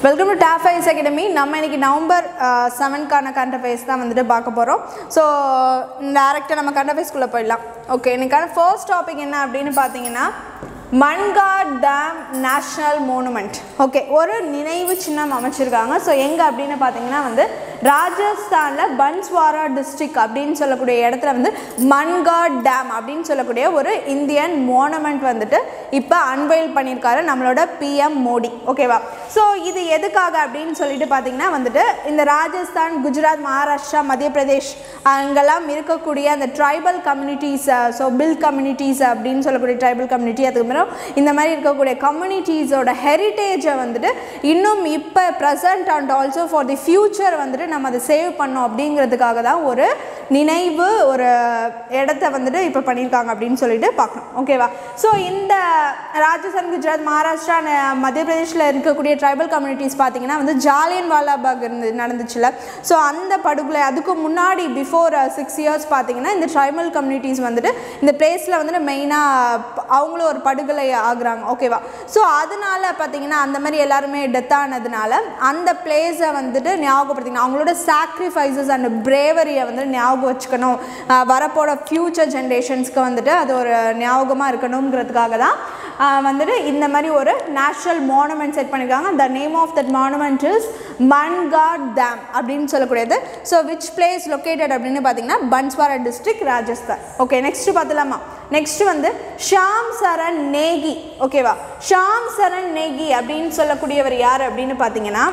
welcome to top fives academy நம்ம இன்னைக்கு November செவன்க்கான current affairs தான் வந்துட்டு பார்க்க போகிறோம் ஸோ டேரெக்டாக நம்ம கரண்ட் அஃபேர்ஸ்குள்ளே போயிடலாம் ஓகே இன்னைக்கான ஃபர்ஸ்ட் டாபிக் என்ன அப்படின்னு பார்த்தீங்கன்னா Mangarh Dham national monument okay ஒரு நினைவு சின்னம் அமைச்சிருக்காங்க ஸோ எங்கே அப்படின்னு பார்த்தீங்கன்னா வந்து ராஜஸ்தானில் பன்ஸ்வாரா டிஸ்ட்ரிக்ட் அப்படின்னு சொல்லக்கூடிய இடத்துல வந்து மன்காட் டேம் அப்படின்னு சொல்லக்கூடிய ஒரு இந்தியன் மோனுமெண்ட் வந்துட்டு இப்போ அன்வைல் பண்ணியிருக்காரு நம்மளோட பிஎம் மோடி ஓகேவா ஸோ இது எதுக்காக அப்படின்னு சொல்லிட்டு பார்த்தீங்கன்னா வந்துட்டு இந்த ராஜஸ்தான் குஜராத் மகாராஷ்டிரா மத்திய பிரதேஷ் அங்கெல்லாம் இருக்கக்கூடிய அந்த tribal communities so Bhil communities அப்படின்னு சொல்லக்கூடிய ட்ரைபல் கம்யூனிட்டி அதுக்கப்புறம் இந்த மாதிரி இருக்கக்கூடிய கம்யூனிட்டிஸோட ஹெரிட்டேஜை வந்துட்டு இன்னும் இப்போ present and also for the future வந்துட்டு நம்ம அதை சேவ் பண்ணோம் அப்படிங்கிறதுக்காக தான் ஒரு நினைவு ஒரு இடத்த வந்துட்டு இப்போ பண்ணியிருக்காங்க அப்படின்னு சொல்லிட்டு பார்க்கணும் ஓகேவா ஸோ இந்த ராஜஸ்தான் குஜராத் மகாராஷ்டிரா ந- மத்திய பிரதேஷில் இருக்கக்கூடிய ட்ரைபல் கம்யூனிட்டிஸ் பார்த்தீங்கன்னா வந்து ஜாலியன் வாலாபாக் இருந்து நடந்துச்சுல ஸோ அந்த படுகொலை அதுக்கு முன்னாடி பிஃபோர் சிக்ஸ் இயர்ஸ் பார்த்தீங்கன்னா இந்த ட்ரைபல் கம்யூனிட்டிஸ் வந்துட்டு இந்த பிளேஸில் வந்துட்டு மெயினாக அவங்களும் ஒரு படுகொலை ஆகுறாங்க ஓகேவா ஸோ அதனால பார்த்தீங்கன்னா அந்த மாதிரி எல்லாருமே டெத் ஆனதுனால அந்த பிளேஸை வந்துட்டு ஞாபகப்படுத்திக்கணும் அவங்களோட சாக்ரிஃபைசஸ் அண்ட் பிரேவரியை வந்து ஞாபகம் வச்சுக்கணும் ஆஹ் வரப்போற ஃப்யூச்சர் ஜென்ரேஷன்ஸ்க்கு வந்துட்டு அது ஒரு ஞாபகமாக இருக்கணுங்கிறதுக்காக தான் ஆஹ் வந்துட்டு இந்த மாதிரி ஒரு நேஷனல் மானுமெண்ட் செட் பண்ணியிருக்காங்க the name of that monument is Mangarh Dham அப்படின்னு சொல்லக்கூடியது ஸோ விச் பிளேஸ் லொக்கேட்டட் அப்படின்னு பார்த்தீங்கன்னா Banswara district Rajasthan okay next பார்த்துலாமா நெக்ஸ்ட் வந்து ஷாம் சரண் நேகி ஓகேவா ஷாம் சரண் நேகி அப்படின்னு சொல்லக்கூடியவர் யார் அப்படின்னு பார்த்தீங்கன்னா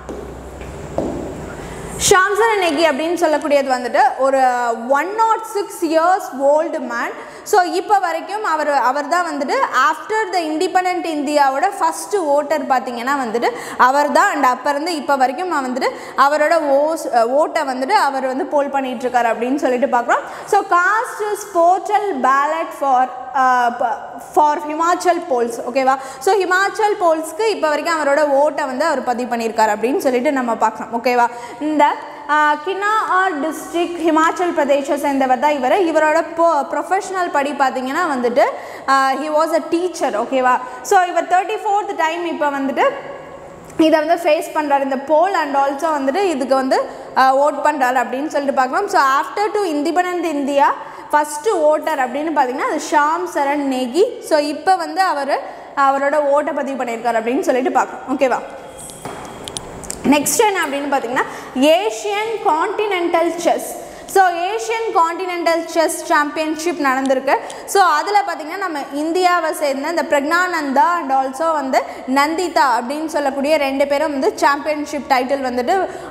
ஷாம்சரன் நெகி அப்படின்னு சொல்லக்கூடியது வந்துட்டு ஒரு one not six years old man so இப்போ வரைக்கும் அவர் அவர் தான் வந்துட்டு ஆஃப்டர் த இண்டிபெண்ட் இந்தியாவோட ஃபஸ்ட்டு ஓட்டர் பார்த்தீங்கன்னா வந்துட்டு அவர் தான் அண்ட் அப்போ இருந்து இப்போ வரைக்கும் நான் வந்துட்டு அவரோட ஓஸ் ஓட்டை வந்துட்டு அவர் வந்து போல் பண்ணிட்டு இருக்காரு அப்படின்னு சொல்லிட்டு பார்க்குறோம் so cast his postal ballot for for Himachal polls ஓகேவா ஸோ ஹிமாச்சல் போல்ஸ்க்கு இப்போ வரைக்கும் அவரோட ஓட்டை வந்து அவர் பதிவு பண்ணியிருக்காரு அப்படின்னு சொல்லிட்டு நம்ம பார்க்கலாம் ஓகேவா இந்த கினாஆர் டிஸ்ட்ரிக்ட் ஹிமாச்சல் பிரதேஷை சேர்ந்தவர் தான் இவர் இவரோட போ ப்ரொஃபஷனல் படி பார்த்தீங்கன்னா வந்துட்டு ஹி வாஸ் அ டீச்சர் ஓகேவா ஸோ இவர் தேர்ட்டி ஃபோர்த் டைம் இப்போ வந்துட்டு இதை வந்து ஃபேஸ் பண்ணுறாரு இந்த போல் அண்ட் ஆல்சோ வந்துட்டு இதுக்கு வந்து ஓட் பண்ணுறாரு அப்படின்னு சொல்லிட்டு பார்க்கலாம் so after the independent India first voter அப்படின்னு பார்த்தீங்கன்னா அது ஷாம் சரண் நேகி ஸோ இப்போ வந்து அவர் அவரோட ஓட்டை பதிவு பண்ணியிருக்காரு அப்படின்னு சொல்லிட்டு பார்க்கலாம் ஓகேவா நெக்ஸ்ட் என்ன அப்படின்னு பார்த்தீங்கன்னா Asian continental chess so Asian continental chess championship நடந்திருக்கு ஸோ அதில் பார்த்தீங்கன்னா நம்ம இந்தியாவை சேர்ந்த இந்த பிரக்னானந்தா அண்ட் ஆல்சோ வந்து நந்திதா அப்படின்னு சொல்லக்கூடிய ரெண்டு பேரும் வந்து சாம்பியன்ஷிப் டைட்டில் வந்துட்டு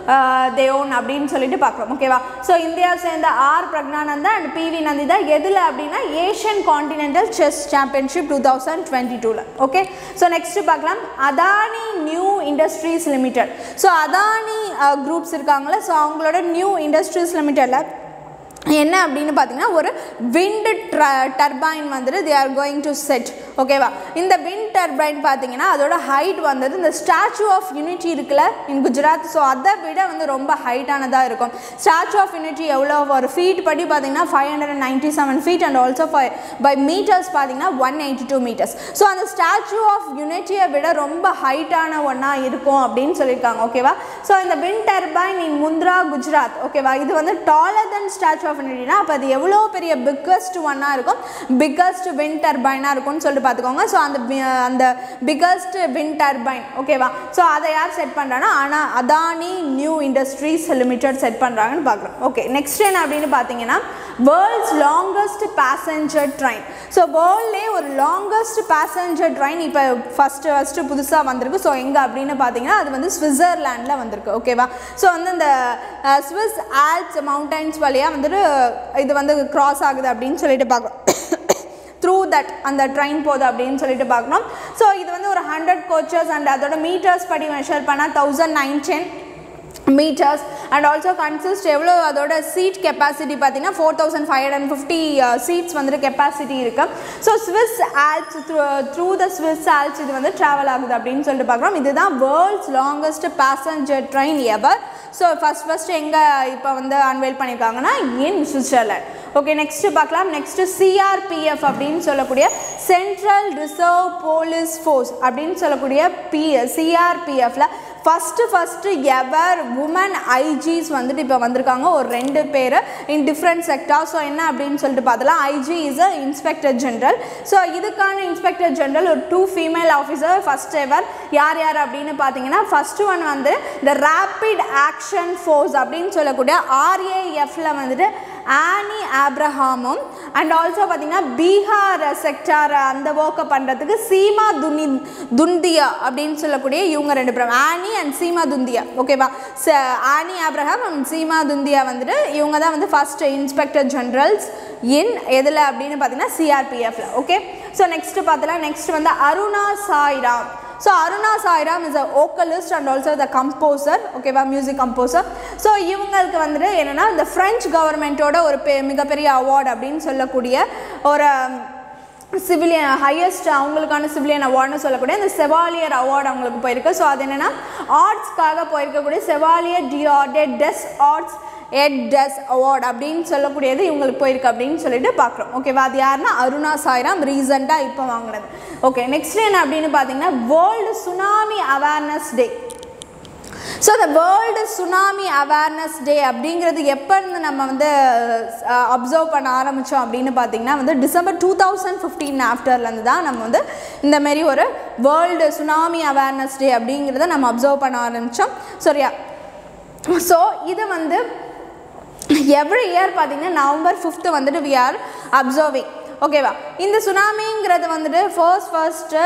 தேவோன் அப்படின்னு சொல்லிட்டு பார்க்குறோம் ஓகேவா ஸோ இந்தியாவை சேர்ந்த R Praggnanandhaa and P V Nandhitha எதில் அப்படின்னா Asian continental chess championship two thousand twenty டூவில் ஓகே ஸோ நெக்ஸ்ட் பார்க்கலாம் Adani new industries limited so Adani groups இருக்காங்களே ஸோ அவங்களோட நியூ இண்டஸ்ட்ரீஸ் லிமிடெடில் என்ன அப்படின்னு பார்த்தீங்கன்னா ஒரு விண்ட் டர்பைன் வந்துட்டு they are going to set ஓகேவா இந்த விண்ட் டர்பைன் பார்த்தீங்கன்னா அதோட ஹைட் வந்தது இந்த ஸ்டாச்சு ஆஃப் யூனிட்டி இருக்குல்ல இன் குஜராத் ஸோ அதை விட வந்து ரொம்ப ஹைட்டானதாக இருக்கும் ஸ்டாச்சு ஆஃப் யூனிட்டி எவ்வளோ ஒரு ஃபீட் படி பார்த்தீங்கன்னா five hundred and ninety seven feet and also ஃபை பை மீட்டர்ஸ் பார்த்தீங்கன்னா one eighty two meters so அந்த ஸ்டாச்சு ஆஃப் யூனிட்டியை விட ரொம்ப ஹைட்டான ஒன்றா இருக்கும் அப்படின்னு சொல்லியிருக்காங்க ஓகேவா ஸோ இந்த wind turbine in Mundra Gujarat ஓகேவா இது வந்து டாலர் தென் ஸ்டாச்சு ஆஃப் யூனிட்டினா அப்போ அது எவ்வளோ பெரிய பிக்கஸ்ட் ஒன்னாக இருக்கும் பிக்கஸ்ட் விண்ட் டர்பைனாக இருக்கும்னு சொல்லிட்டு பார்த்துக்கோங்க ஸோ அந்த bi- அந்த பிக்கஸ்ட் விண்ட் டர்பைன் ஓகேவா ஸோ அதை யார் செட் பண்ணுறாங்கன்னா ஆனால் Adani new industries limited set பண்ணுறாங்கன்னு பார்க்குறோம் ஓகே நெக்ஸ்ட் என்ன அப்படின்னு பார்த்தீங்கன்னா world's longest passenger train so வேர்ல்ட்லே ஒரு லாங்கஸ்ட் பேசஞ்சர் ட்ரெயின் இப்போ ஃபஸ்ட்டு ஃபஸ்ட்டு புதுசாக வந்திருக்கு ஸோ எங்கே அப்படின்னு பார்த்தீங்கன்னா அது வந்து சுவிட்சர்லாண்டில் வந்திருக்கு ஓகேவா ஸோ வந்து இந்த ஸ்விஸ் ஆல்ப்ஸ் மவுண்டைன்ஸ் வழியாக வந்துட்டு இது வந்து கிராஸ் ஆகுது அப்படின்னு சொல்லிட்டு பார்க்குறோம் த்ரூ தட் அந்த ட்ரெயின் போகுது அப்படின்னு சொல்லிட்டு பார்க்கணும் ஸோ இது வந்து ஒரு ஹண்ட்ரட் கோச்சஸ் அண்ட் அதோட மீட்டர்ஸ் படி மெஷர் பண்ணால் thousand nine ten meters and also consist எவ்வளோ அதோட சீட் கெப்பாசிட்டி பார்த்தீங்கன்னா four thousand five hundred fifty seats வந்துட்டு கெப்பாசிட்டி இருக்குது so Swiss Alps through through the Swiss Alps இது வந்து ட்ராவல் ஆகுது அப்படின்னு சொல்லிட்டு பார்க்குறோம் இதுதான் world's longest passenger train ever so first first எங்கே இப்போ வந்து அன்வைல் பண்ணியிருக்காங்கன்னா இன் சுவிட்சர்லாண்ட் ஓகே நெக்ஸ்ட் பார்க்கலாம் நெக்ஸ்ட் சிஆர்பிஎஃப் அப்படின்னு சொல்லக்கூடிய சென்ட்ரல் ரிசர்வ் போலீஸ் ஃபோர்ஸ் அப்படின்னு சொல்லக்கூடிய பி சிஆர்பிஎஃப்ல first first ever woman IGs வந்துட்டு இப்போ வந்திருக்காங்க ஒரு ரெண்டு பேர் இன் டிஃப்ரெண்ட் செக்டார் ஸோ என்ன அப்படின்னு சொல்லிட்டு பார்த்தலாம் IG is a inspector general so இதுக்கான இன்ஸ்பெக்டர் ஜென்ரல் ஒரு two female officer first ever யார் யார் அப்படின்னு பார்த்தீங்கன்னா ஃபஸ்ட்டு ஒன் வந்து இந்த ரேப்பிட் ஆக்ஷன் ஃபோர்ஸ் அப்படின்னு சொல்லக்கூடிய ஆர்ஏஎஃப்ல வந்துட்டு ஆனி ஆப்ரஹாமும் அண்ட் ஆல்சோ பார்த்தீங்கன்னா பீகார் செக்டார் அந்த ஒர்க்கை பண்ணுறதுக்கு சீமா துனி துந்தியா அப்படின்னு சொல்லக்கூடிய இவங்க ரெண்டு பேரும் ஆனி அண்ட் சீமா துந்தியா ஓகேவா ச ஆனி ஆப்ரஹாம் அண்ட் சீமா துந்தியா வந்துட்டு இவங்க தான் வந்து ஃபர்ஸ்ட் இன்ஸ்பெக்டர் ஜெனரல்ஸ் இன் எதில் அப்படின்னு பார்த்தீங்கன்னா சிஆர்பிஎஃப்ல ஓகே ஸோ நெக்ஸ்ட் பார்த்தலாம் நெக்ஸ்ட் வந்து Aruna Sairam so Aruna Sairam is a vocalist and also the composer ஓகேவா மியூசிக் கம்போசர் ஸோ இவங்களுக்கு வந்துட்டு என்னென்னா இந்த ஃப்ரெஞ்ச் கவர்மெண்ட்டோட ஒரு பெ மிகப்பெரிய அவார்டு அப்படின்னு சொல்லக்கூடிய ஒரு சிவிலியன் ஹையஸ்ட் அவங்களுக்கான சிவிலியன் அவார்டுன்னு சொல்லக்கூடிய இந்த செவாலியர் அவார்டு அவங்களுக்கு போயிருக்கு ஸோ அது என்னென்னா ஆர்ட்ஸ்க்காக போயிருக்கக்கூடிய செவாலியர் டிஆர்டே des arts et des award அப்படின்னு சொல்லக்கூடியது இவங்களுக்கு போயிருக்கு அப்படின்னு சொல்லிட்டு பார்க்குறோம் ஓகேவா அது யாருன்னா அருணா சாய்ராம் ரீசெண்டாக இப்போ வாங்கினது ஓகே நெக்ஸ்ட் என்ன அப்படின்னு பார்த்தீங்கன்னா world tsunami awareness day so the world tsunami awareness day அப்படிங்கிறது எப்போ இருந்து நம்ம வந்து அப்சர்வ் பண்ண ஆரம்பித்தோம் அப்படின்னு பார்த்தீங்கன்னா வந்து டிசம்பர் டூ தௌசண்ட் ஃபிஃப்டீன் ஆஃப்டர்லேருந்து தான் நம்ம வந்து இந்த மாதிரி ஒரு வேர்ல்டு சுனாமி அவேர்னஸ் டே அப்படிங்கிறத நம்ம அப்சர்வ் பண்ண ஆரம்பித்தோம் சரியா ஸோ இது வந்து எவ்ரி இயர் பார்த்தீங்கன்னா நவம்பர் ஃபிஃப்த்து வந்துட்டு வி ஆர் அப்சர்விங் ஓகேவா இந்த சுனாமிங்கிறது வந்துட்டு ஃபர்ஸ்ட் ஃபர்ஸ்ட்டு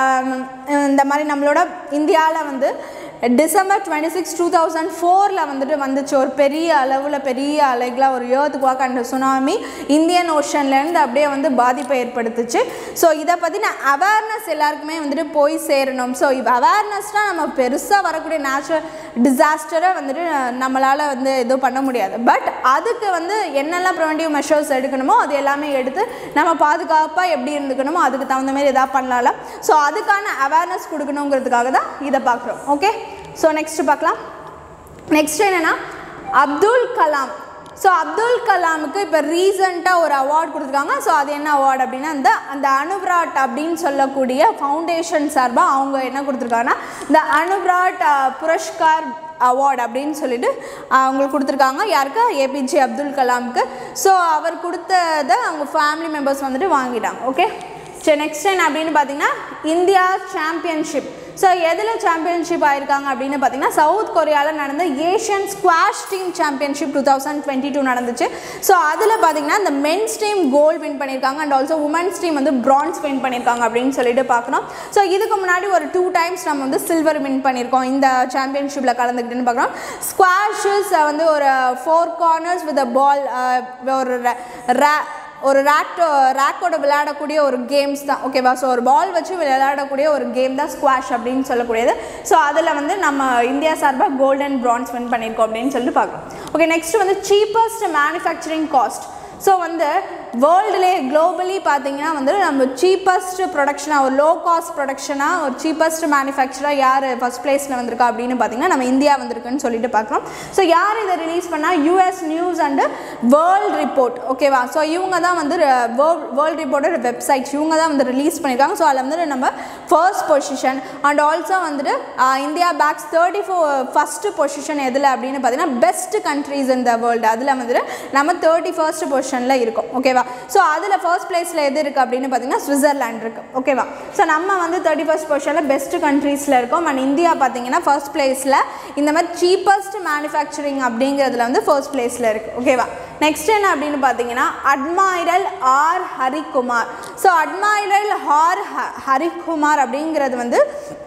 இந்த மாதிரி நம்மளோட இந்தியாவில் வந்து December twenty six two thousand ஃபோரில் வந்துட்டு வந்துச்சு ஒரு பெரிய அளவில் பெரிய அலைகளை ஒரு ஏர்த்துக்கு வாக்க அந்த சுனாமி இந்தியன் ஓஷன்லேருந்து அப்படியே வந்து பாதிப்பை ஏற்படுத்துச்சு ஸோ இதை பற்றின அவேர்னஸ் எல்லாருக்குமே வந்துட்டு போய் சேரணும் ஸோ இப்போ அவேர்னஸ்னால் நம்ம பெருசாக வரக்கூடிய நேச்சுரல் டிசாஸ்டரை வந்துட்டு நம்மளால் வந்து எதுவும் பண்ண முடியாது பட் அதுக்கு வந்து என்னெல்லாம் ப்ரிவென்டிவ் மெஷர்ஸ் எடுக்கணுமோ அது எல்லாமே எடுத்து நம்ம பாதுகாப்பாக எப்படி இருந்துக்கணுமோ அதுக்கு தகுந்த மாதிரி எதாவது பண்ணலாம்ல ஸோ அதுக்கான அவேர்னஸ் கொடுக்கணுங்கிறதுக்காக தான் இதை பார்க்குறோம் ஓகே ஸோ நெக்ஸ்ட் பார்க்கலாம் நெக்ஸ்ட் என்னென்னா அப்துல் கலாம் ஸோ அப்துல் கலாமுக்கு இப்போ ரீசண்டாக ஒரு அவார்ட் கொடுத்துருக்காங்க ஸோ அது என்ன அவார்டு அப்படின்னா அந்த அந்த அனுப்ராட் அப்படின்னு சொல்லக்கூடிய ஃபவுண்டேஷன் சார்பாக அவங்க என்ன கொடுத்துருக்காங்கன்னா இந்த அனுப்ராட் புரஸ்கார் அவார்டு அப்படின்னு சொல்லிட்டு அவங்களுக்கு கொடுத்துருக்காங்க யாருக்கு ஏபிஜே அப்துல் கலாமுக்கு ஸோ அவர் கொடுத்ததை அவங்க ஃபேமிலி மெம்பர்ஸ் வந்துட்டு வாங்கிட்டாங்க ஓகே சரி நெக்ஸ்ட் என்ன அப்படின்னு பார்த்தீங்கன்னா இந்தியா சாம்பியன்ஷிப் ஸோ எதில் சாம்பியன்ஷிப் ஆயிருக்காங்க அப்படின்னு பார்த்தீங்கன்னா சவுத் கொரியாவில் நடந்த Asian squash team championship two thousand twenty two நடந்துச்சு ஸோ அதில் பார்த்தீங்கன்னா இந்த மென்ஸ் டீம் கோல்டு வின் பண்ணியிருக்காங்க அண்ட் ஆல்சோ உமன்ஸ் டீம் வந்து பிரான்ஸ் வின் பண்ணியிருக்காங்க அப்படின்னு சொல்லிட்டு பார்க்கணும் ஸோ இதுக்கு முன்னாடி ஒரு டூ டைம்ஸ் நம்ம வந்து சில்வர் வின் பண்ணியிருக்கோம் இந்த சாம்பியன்ஷிப்பில் கலந்துக்கிட்டுன்னு பார்க்குறோம் ஸ்குவாஷஸ் வந்து ஒரு ஃபோர் கார்னர்ஸ் வித் பால் ஒரு ரே ஒரு ரேக்டோ ரேக்கோட விளையாடக்கூடிய ஒரு கேம்ஸ் தான் ஓகேவா ஸோ ஒரு பால் வச்சு விளையாடக்கூடிய ஒரு கேம் தான் ஸ்குவாஷ் அப்படின்னு சொல்லக்கூடியது ஸோ அதில் வந்து நம்ம இந்தியா சார்பாக கோல்டன் பிரான்ஸ் வின் பண்ணியிருக்கோம் அப்படின்னு சொல்லிட்டு பார்க்குறோம் ஓகே நெக்ஸ்ட் வந்து சீப்பஸ்ட் மேனுஃபேக்சரிங் காஸ்ட் ஸோ வந்து வேர்ல்டுலே குளோபலி பார்த்தீங்கன்னா வந்து நம்ம சீப்பஸ்ட் ப்ரொடக்ஷனாக ஒரு லோ காஸ்ட் ப்ரொடக்ஷனாக ஒரு சீப்பஸ்ட் மேனுஃபேக்சராக யார் ஃபஸ்ட் பிளேஸில் வந்திருக்கா அப்படின்னு பார்த்தீங்கன்னா நம்ம இந்தியா வந்திருக்குன்னு சொல்லிட்டு பார்க்குறோம் ஸோ யார் இதை ரிலீஸ் பண்ணால் US news and world report ஓகேவா ஸோ இவங்க தான் வந்து வேர்ல்ட் ரிப்போர்ட்டோட வெப்சைட் இவங்க தான் வந்து ரிலீஸ் பண்ணியிருக்காங்க ஸோ அதில் வந்து நம்ம ஃபர்ஸ்ட் பொசிஷன் அண்ட் ஆல்சோ வந்துட்டு India bags thirty four first position எதில் அப்படின்னு பார்த்தீங்கன்னா best countries in the world அதில் வந்துட்டு நம்ம தேர்ட்டி ஃபர்ஸ்ட் பொசிஷனில் இருக்கோம் ஓகேவா ஸோ அதில் ஃபர்ஸ்ட் பிளேஸில் எது இருக்குது அப்படின்னு பார்த்தீங்கன்னா சுவிட்சர்லாண்ட் இருக்குது ஓகேவா ஸோ நம்ம வந்து தேர்ட்டி ஃபர்ஸ்ட் பொசிஷனில் பெஸ்ட் கண்ட்ரீஸில் இருக்கோம் அண்ட் இந்தியா பார்த்தீங்கன்னா ஃபர்ஸ்ட் பிளேஸில் இந்த மாதிரி சீப்பஸ்ட் மேனுஃபேக்சரிங் அப்படிங்கிறதுல வந்து ஃபர்ஸ்ட் பிளேஸில் இருக்குது ஓகேவா நெக்ஸ்ட் என்ன அப்படின்னு பார்த்தீங்கன்னா admiral R Harikumar so admiral R Harikumar அப்படிங்கிறது வந்து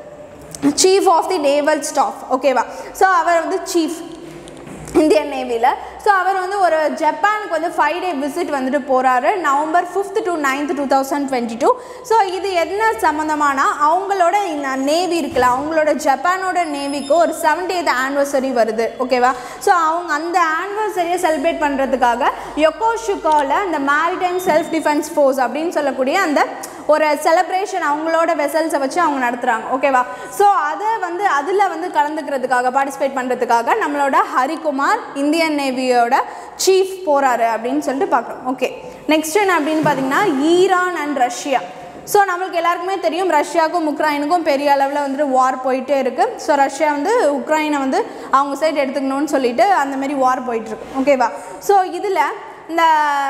chief of the naval staff ஓகேவா ஸோ அவர் வந்து சீஃப் இந்தியன் நேவியில் ஸோ அவர் வந்து ஒரு ஜப்பானுக்கு வந்து ஃபைவ் டே விசிட் வந்துட்டு போகிறாரு November fifth to ninth two thousand twenty two so இது என்ன சம்மந்தமானா அவங்களோட இந்த நேவி இருக்குல்ல அவங்களோட ஜப்பானோட நேவிக்கு ஒரு செவன்டீத் ஆனிவர்சரி வருது ஓகேவா ஸோ அவங்க அந்த ஆனிவர்சரியை செலிப்ரேட் பண்ணுறதுக்காக யொக்கோஷுக்காவில் அந்த மேரிடைம் செல்ஃப் டிஃபென்ஸ் ஃபோர்ஸ் அப்படின்னு சொல்லக்கூடிய அந்த ஒரு செலிப்ரேஷன் அவங்களோட வெசல்ஸை வச்சு அவங்க நடத்துகிறாங்க ஓகேவா ஸோ அதை வந்து அதில் வந்து கலந்துக்கிறதுக்காக பார்ட்டிசிபேட் பண்ணுறதுக்காக நம்மளோட ஹரிகுமார் இந்தியன் நேவியோட சீஃப் போகிறாரு அப்படின்னு சொல்லிட்டு பார்க்குறோம் ஓகே நெக்ஸ்ட் என்ன அப்படின்னு பார்த்தீங்கன்னா ஈரான் அண்ட் ரஷ்யா ஸோ நம்மளுக்கு எல்லாருக்குமே தெரியும் ரஷ்யாவுக்கும் உக்ரைனுக்கும் பெரிய அளவில் வந்துட்டு வார் போயிட்டே இருக்குது ஸோ ரஷ்யா வந்து உக்ரைனை வந்து அவங்க சைடு எடுத்துக்கணும்னு சொல்லிட்டு அந்த மாதிரி வார் போயிட்டுருக்கு ஓகேவா ஸோ இதில் இந்த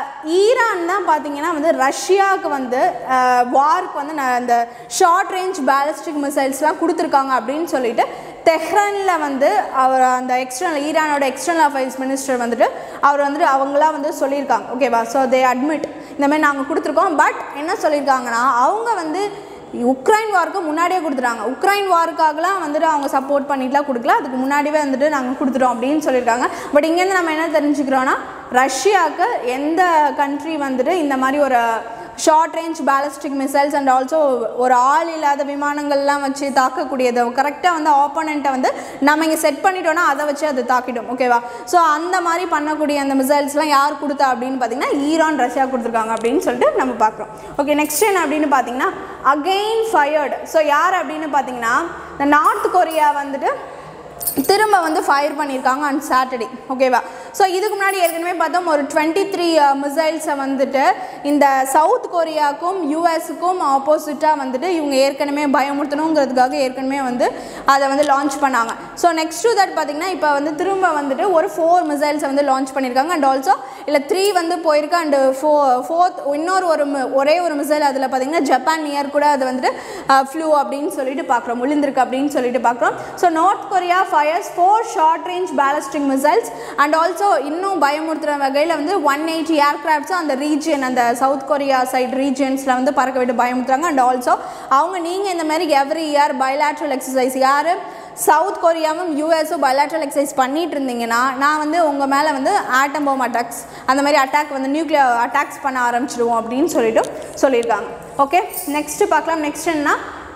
ஈரான் தான் பார்த்தீங்கன்னா வந்து ரஷ்யாவுக்கு வந்து வார்க்கு வந்து நான் இந்த ஷார்ட் ரேஞ்ச் பேலிஸ்டிக் மிசைல்ஸ்லாம் கொடுத்துருக்காங்க அப்படின்னு சொல்லிட்டு தெஹ்ரானில் வந்து அவர் அந்த எக்ஸ்டர்னல் ஈரானோட எக்ஸ்டர்னல் அஃபேர்ஸ் மினிஸ்டர் வந்துட்டு அவர் வந்துட்டு அவங்களாம் வந்து சொல்லியிருக்காங்க ஓகேவா ஸோ தே அட்மிட் இந்த மாதிரி நாங்கள் கொடுத்துருக்கோம் பட் என்ன சொல்லியிருக்காங்கன்னா அவங்க வந்து உக்ரைன் வாருக்கு முன்னாடியே கொடுத்துட்டாங்க உக்ரைன் வாருக்காகலாம் வந்துட்டு அவங்க சப்போர்ட் பண்ணிட்டுலாம் கொடுக்கல அதுக்கு முன்னாடியே வந்துட்டு நாங்கள் கொடுத்துட்டோம் அப்படின்னு சொல்லியிருக்காங்க பட் இங்கேருந்து நம்ம என்ன தெரிஞ்சுக்கிறோன்னா ரஷ்யாவுக்கு எந்த கண்ட்ரி வந்துட்டு இந்த மாதிரி ஒரு short range ballistic missiles and also ஒரு ஆள் இல்லாத விமானங்கள்லாம் வச்சு தாக்கக்கூடியது கரெக்டாக வந்து ஆப்போனண்ட்டை வந்து நம்ம இங்கே செட் பண்ணிட்டோன்னா அதை வச்சு அது தாக்கிடும் ஓகேவா ஸோ அந்த மாதிரி பண்ணக்கூடிய அந்த மிசைல்ஸ்லாம் யார் கொடுத்தா அப்படின்னு பார்த்தீங்கன்னா ஈரான் ரஷ்யா கொடுத்துருக்காங்க அப்படின்னு சொல்லிட்டு நம்ம பார்க்குறோம் ஓகே நெக்ஸ்ட் என்ன அப்படின்னு பார்த்தீங்கன்னா அகெயின் ஃபயர்டு ஸோ யார் அப்படின்னு பார்த்தீங்கன்னா இந்த நார்த் கொரியா வந்துட்டு திரும்ப வந்து ஃபயர் பண்ணியிருக்காங்க ஆன் சாட்டர்டே ஓகேவா ஸோ இதுக்கு முன்னாடி ஏற்கனவே பார்த்தோம் ஒரு டுவெண்ட்டி த்ரீ மிசைல்ஸை வந்துட்டு இந்த சவுத் கொரியாவுக்கும் யூஎஸுக்கும் ஆப்போசிட்டாக வந்துட்டு இவங்க ஏற்கனவே பயமுறுத்தணுங்கிறதுக்காக ஏற்கனவே வந்து அதை வந்து லான்ச் பண்ணாங்க ஸோ நெக்ஸ்ட் டு தட் பார்த்திங்கன்னா இப்போ வந்து திரும்ப வந்துட்டு ஒரு ஃபோர் மிசைல்ஸை வந்து லான்ச் பண்ணியிருக்காங்க அண்ட் ஆல்சோ இல்லை த்ரீ வந்து போயிருக்கு அண்டு ஃபோ ஃபோர்த் இன்னொரு ஒரு mi- ஒரே ஒரு மிசைல் அதில் பார்த்திங்கன்னா ஜப்பான் நியர் கூட அது வந்துட்டு ஃப்ளூ அப்படின்னு சொல்லிட்டு பார்க்குறோம் விழுந்திருக்கு அப்படின்னு சொல்லிட்டு பார்க்குறோம் so north Korea fires four short range ballistic missiles and also இன்னும் பயமுறுத்துகிற வகையில் வந்து ஒன் எயிட்டி ஏர்கிராஃப்ட்ஸும் அந்த ரீஜியன் அந்த சவுத் கொரியா சைட் ரீஜியன்ஸில் வந்து பறக்க விட்டு பயமுறுத்துறாங்க அண்ட் ஆல்சோ அவங்க நீங்கள் இந்த மாதிரி எவ்ரி இயர் பயலாட்ரல் எக்ஸசைஸ் யார் சவுத் கொரியாவும் யூஎஸும் பயலாட்ரல் எக்ஸசைஸ் பண்ணிட்டு இருந்தீங்கன்னா நான் வந்து உங்கள் மேலே வந்து ஆட்டம் பாம் அட்டாக்ஸ் அந்த மாதிரி அட்டாக் வந்து நியூக்ளியர் அட்டாக்ஸ் பண்ண ஆரம்பிச்சிடுவோம் அப்படின்னு சொல்லிட்டு சொல்லியிருக்காங்க ஓகே நெக்ஸ்ட்டு பார்க்கலாம் நெக்ஸ்ட் என்ன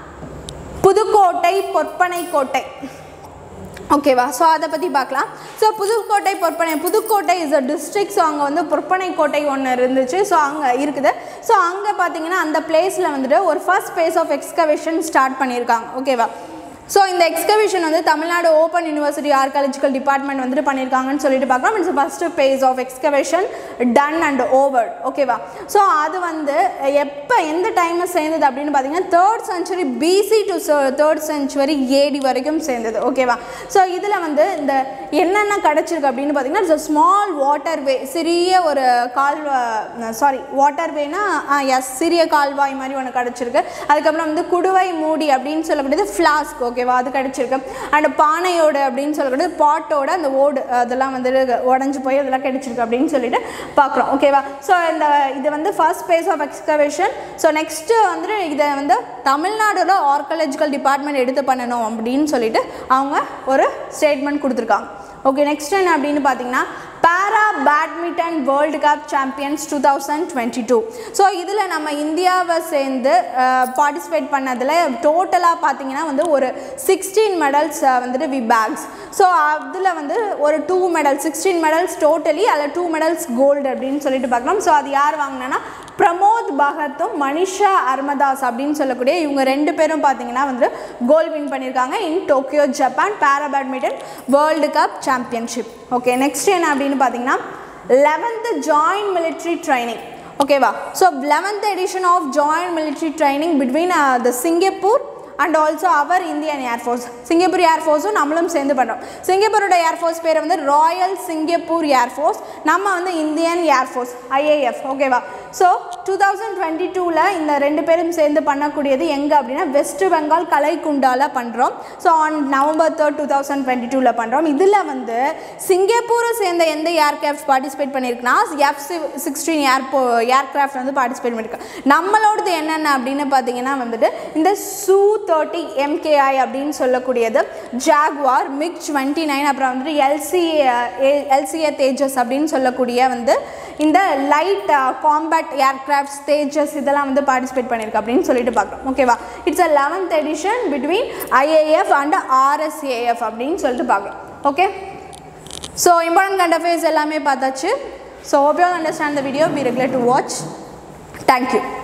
புதுக்கோட்டை பொற்பனை கோட்டை ஓகேவா ஸோ அதை பற்றி பார்க்கலாம் so Pudukkottai Porpanai Pudukkottai is a district so அங்கே வந்து பொற்பனை கோட்டை ஒன்று இருந்துச்சு ஸோ அங்கே இருக்குது ஸோ அங்கே பார்த்தீங்கன்னா அந்த பிளேஸில் வந்துட்டு ஒரு first phase of excavation start பண்ணியிருக்காங்க ஓகேவா ஸோ இந்த எக்ஸ்கவேஷன் வந்து Tamil Nadu open university archaeological department வந்துட்டு பண்ணியிருக்காங்கன்னு சொல்லிட்டு பார்க்கலாம் it's first phase of excavation done and over ஓகேவா ஸோ அது வந்து எப்போ எந்த டைமில் சேர்ந்தது அப்படின்னு பார்த்தீங்கன்னா third century BC to third century AD வரைக்கும் சேர்ந்தது ஓகேவா ஸோ இதில் வந்து இந்த என்னென்ன கிடச்சிருக்கு அப்படின்னு பார்த்தீங்கன்னா இட்ஸ் ஸ்மால் வாட்டர் வே சிறிய ஒரு கால்வா சாரி வாட்டர் வேனா எஸ் சிறிய கால்வாய் மாதிரி ஒன்று கிடச்சிருக்கு அதுக்கப்புறம் வந்து குடுவை மூடி அப்படின்னு சொல்லக்கூடியது ஃப்ளாஸ்க் ஓகேவா அது கிடச்சிருக்கு அண்ட் பானையோடு அப்படின்னு சொல்லக்கூடியது பாட்டோட அந்த ஓடு அதெல்லாம் வந்து உடஞ்சி போய் அதெல்லாம் கிடச்சிருக்கு அப்படின்னு சொல்லிட்டு பார்க்குறோம் ஓகேவா ஸோ இந்த இது வந்து first phase of excavation so next வந்துட்டு இதை வந்து தமிழ்நாடோட ஆர்காலஜிக்கல் டிபார்ட்மெண்ட் எடுத்து பண்ணணும் அப்படின்னு சொல்லிட்டு அவங்க ஒரு ஸ்டேட்மெண்ட் கொடுத்துருக்காங்க ஓகே நெக்ஸ்ட் என்ன அப்படின்னு பார்த்தீங்கன்னா para badminton world cup champions two thousand twenty two so இதில் நம்ம இந்தியாவை சேர்ந்து பார்ட்டிசிபேட் பண்ணதில் டோட்டலாக பார்த்தீங்கன்னா வந்து ஒரு சிக்ஸ்டீன் மெடல்ஸ் வந்துட்டு வி பேக்ஸ் ஸோ அதில் வந்து ஒரு two medal sixteen medals totally அதில் டூ மெடல்ஸ் கோல்டு அப்படின்னு சொல்லிட்டு பார்க்கலாம் ஸோ அது யார் வாங்கினா பிரமோத் பகத்தும் மனிஷா அர்மதாஸ் அப்படின்னு சொல்லக்கூடிய இவங்க ரெண்டு பேரும் பார்த்தீங்கன்னா வந்து கோல் வின் பண்ணியிருக்காங்க in Tokyo Japan para badminton world cup championship okay next என்ன அப்படின்னு பார்த்தீங்கன்னா லெவன்த்து ஜாயின்ட் military ட்ரைனிங் ஓகேவா so eleventh edition of joint military training between the Singapore and also அவர் இந்தியன் ஏர்ஃபோர்ஸ் சிங்கப்பூர் ஏர்ஃபோர்ஸும் நம்மளும் சேர்ந்து பண்ணுறோம் சிங்கப்பூரோட ஏர்ஃபோர்ஸ் பேர் வந்து ராயல் சிங்கப்பூர் ஏர்ஃபோர்ஸ் நம்ம வந்து இந்தியன் ஏர்ஃபோர்ஸ் ஐஏஎஃப் ஓகேவா ஸோ டூ தௌசண்ட் டுவெண்ட்டி டூவில் இந்த ரெண்டு பேரும் சேர்ந்து பண்ணக்கூடியது எங்கே அப்படின்னா வெஸ்ட் பெங்கால் கலைக்குண்டால பண்ணுறோம் so on November third two thousand twenty டூவில் பண்ணுறோம் இதில் வந்து சிங்கப்பூரை சேர்ந்த எந்த ஏர்கிராஃப்ட் பார்ட்டிசிபேட் பண்ணியிருக்குன்னா எஃப் சிக்ஸ்டீன் ஏர்போ ஏர்கிராஃப்ட் வந்து பார்ட்டிசிபேட் பண்ணியிருக்கோம் நம்மளோடது என்னென்ன அப்படின்னு பார்த்தீங்கன்னா வந்துட்டு இந்த சூ தேர்ட்டி எம்கேஐ அப்படின்னு சொல்லக்கூடியது ஜாக்வார் மிக் டுவெண்ட்டி நைன் அப்புறம் வந்துட்டு எல்சி எல்சிஏ தேஜஸ் அப்படின்னு சொல்லக்கூடிய வந்து இந்த லைட் காம்பேட் ஏர்கிராஃப்ட்ஸ் தேஜஸ் இதெல்லாம் வந்து பார்ட்டிசிபேட் பண்ணியிருக்கு அப்படின்னு சொல்லிட்டு பார்க்குறோம் ஓகேவா it's a eleventh edition between IAF and RSAF அப்படின்னு சொல்லிட்டு பார்க்குறோம் okay so important current affairs எல்லாமே பார்த்தாச்சு so hope you all understand the video be regular to watch thank you